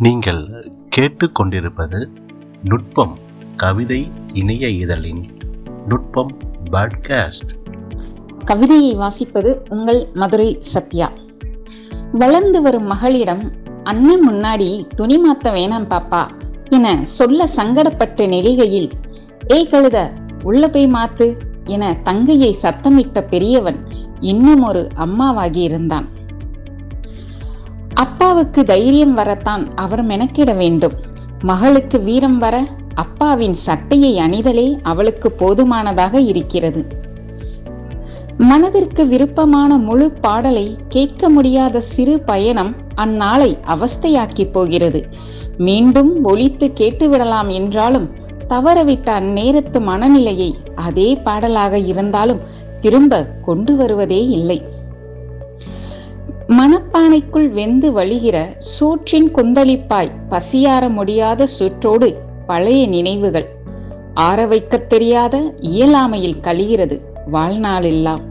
நீங்கள் கேட்டுக்கொண்டிருப்பது நுட்பம் கவிதை இணைய இதழின் நுட்பம் பாட்காஸ்ட் கவிதையை வாசிப்பது உங்கள் மதுரை சத்யா வளர்ந்து வரும் மகளிடம் அண்ணன் முன்னாடி துணி மாத்த வேணாம் பாப்பா என சொல்ல சங்கடப்பட்ட நிலைகையில் ஏய் கழுத உள்ள போய் மாத்து என தங்கையை சத்தமிட்ட பெரியவன் இன்னும் ஒரு அம்மாவாகி இருந்தான் அப்பாவுக்கு தைரியம் வரத்தான் அவர் மெனக்கிட வேண்டும் மகளுக்கு வீரம் வர அப்பாவின் சட்டையை அணிதலே அவளுக்கு போதுமானதாக இருக்கிறது மனதிற்கு விருப்பமான முழு பாடலை கேட்க முடியாத சிறு பயணம் அந்நாளை அவஸ்தையாக்கி போகிறது மீண்டும் ஒலித்து கேட்டுவிடலாம் என்றாலும் தவறவிட்ட அந்நேரத்து மனநிலையை அதே பாடலாக இருந்தாலும் திரும்ப கொண்டு வருவதே இல்லை மனப்பானைக்குள் வெந்து வழிகிற சூற்றின் கொந்தளிப்பாய் பசியார முடியாத சுற்றோடு பழைய நினைவுகள் ஆற வைக்கத் தெரியாத இயலாமையில் கழிகிறது வாழ்நாளெல்லாம்